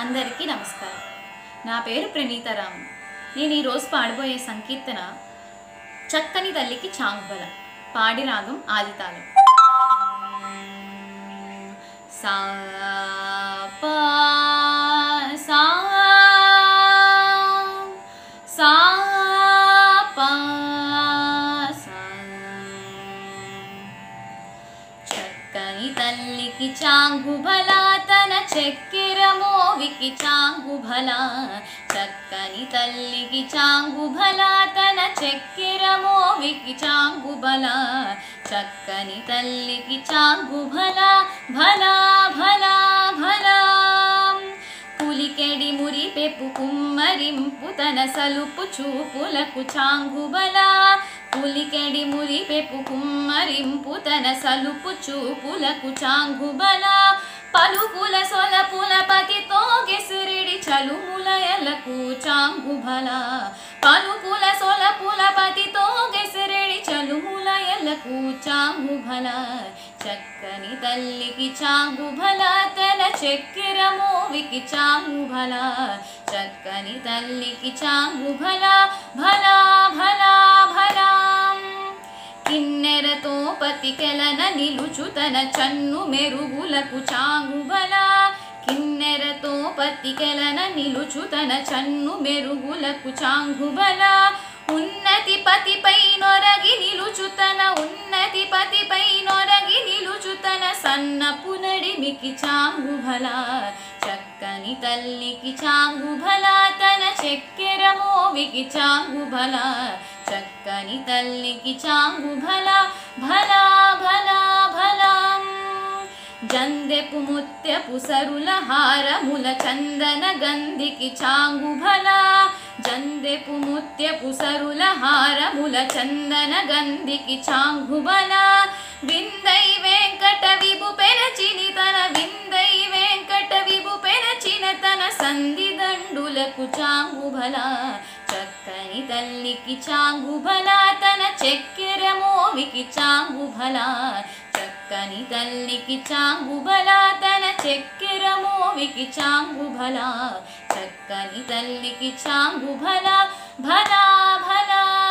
అందరికీ నమస్కారం నా పేరు ప్రణీతరామ్ నేను ఈరోజు పాడబోయే సంకీర్తన చక్కని తల్లికి చాంగ్బల పాడి రాగం ఆదితాళం సా పా సా సా పా సా చక్కని తల్లికి చాంగుబల తన చక్కెర మోవికి చాంగుబల చక్కని తల్లికి చాంగుబల తన చక్కెర మోవికి చాంగుబల చక్కని తల్లికి చాంగుబల భలా భలా భలా పులికెడి మురి పెప్పు కుమ్మరింపు తన సలుపు చూపులకు చాంగుబల పులికెడి మురి పెప్పు కుమ్మరింపు తన సలుపు చూపులకు చాంగుబల పలుకుల సొలపుల పతితో గెసిరిడి చలుముల ఎలకు చాంగుబల పలుకుల సొలపుల పతితో గెసిరిడి చలుముల ఎలకు చాంగుబల చక్కని తల్లికి చాంగుబల తన చక్కెర మోవికి చాంగుబల చక్కని తల్లికి చాంగుబల భలా భలా భలా కిన్నెరతో పతికెలన నిలుచు తన చన్ను మెరుగులకు చాంగుబల కిన్నెరతో పతికెలన నిలుచు తన చన్ను మెరుగులకు చాంగుబల ఉన్నతి పతిపై నొరగి నిలుచు తన ఉన్నతి పతిపై నొరగి నిలుచు తన సన్నపు నడిమికి చాంగుబల చక్కని తల్లికి చాంగుబల తన చక్కెర మోవికి చాంగుబల చక్కని తల్లికి చాంగుబల భలా భలా భలా జందెపు ముత్యపు సరుల హారముల చందన గంధికి చాంగుబల జందెపు ముత్యపు సరుల హారముల చందన గంధికి చాంగుబల విందై వెంకట విభు పెరచిని తన విందై వెంకట విభు పెరచిన తన సంధి దండులకు చాంగుబల చక్కని తల్లికి చాంగుబల తన చక్కెర మోవికి చాంగుబల చక్కని తల్లికి చాంగుబల తన చక్కెర మోవికి చాంగుబల చక్కని తల్లికి చాంగుబల భలా భలా